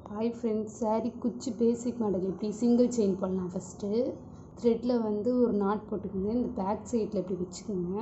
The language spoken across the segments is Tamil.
ஹாய் ஃப்ரெண்ட்ஸ் saree குச்சி பேசிக் மாடல் எப்படி சிங்கிள் செயின் பண்ணலாம் ஃபஸ்ட்டு த்ரெட்டில் வந்து ஒரு நாட் போட்டுக்கோங்க இந்த பேக் சைடில் இப்படி வச்சுக்கோங்க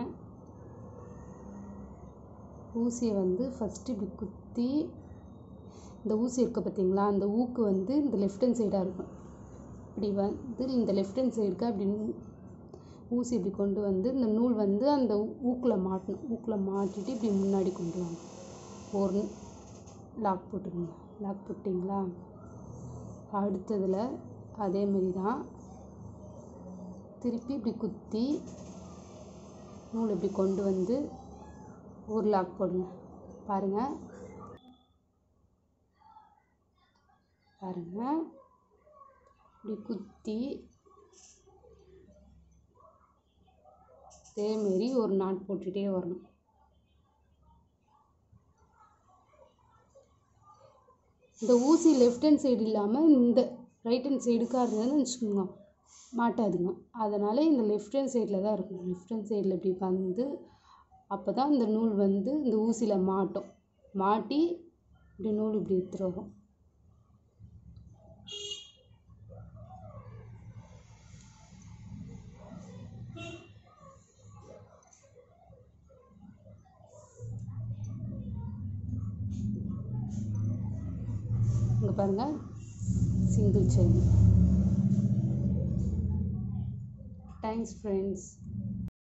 ஊசியை வந்து ஃபஸ்ட்டு இப்படி குத்தி இந்த ஊசி இருக்க பார்த்தீங்களா அந்த ஊக்கு வந்து இந்த லெஃப்ட் ஹேண்ட் சைடாக இருக்கும் இப்படி வந்து இந்த லெஃப்ட் ஹேண்ட் சைடுக்கு அப்படி ஊசி இப்படி கொண்டு வந்து இந்த நூல் வந்து அந்த ஊக்கில் மாட்டணும் ஊக்கில் மாட்டிட்டு இப்படி முன்னாடி கொண்டு வாங்க ஒரு லாக் போட்டுக்கோங்க லாக் போட்டிங்களா அடுத்ததில் அதே மாதிரி தான் திருப்பி இப்படி குத்தி நூல் இப்படி கொண்டு வந்து ஒரு லாக் போடுங்க பாருங்கள் பாருங்கள் இப்படி குத்தி அதேமாரி ஒரு நாட் போட்டுகிட்டே வரணும் இந்த ஊசி லெஃப்ட் ஹேண்ட் சைடு இல்லாமல் இந்த ரைட் ஹேண்ட் சைடுக்காக இருந்ததுன்னு வச்சுக்கோங்க மாட்டாதுங்க அதனால் இந்த லெஃப்ட் ஹேண்ட் சைடில் தான் இருக்கும் லெஃப்ட் ஹேண்ட் சைடில் இப்படி வந்து அப்போ தான் இந்த நூல் வந்து இந்த ஊசியில் மாட்டும் மாட்டி இப்படி நூல் இப்படி எடுத்துகிட்டு வரும் இங்கே பாருங்கள் சிங்கிள் செயின் தேங்க்ஸ் ஃப்ரெண்ட்ஸ்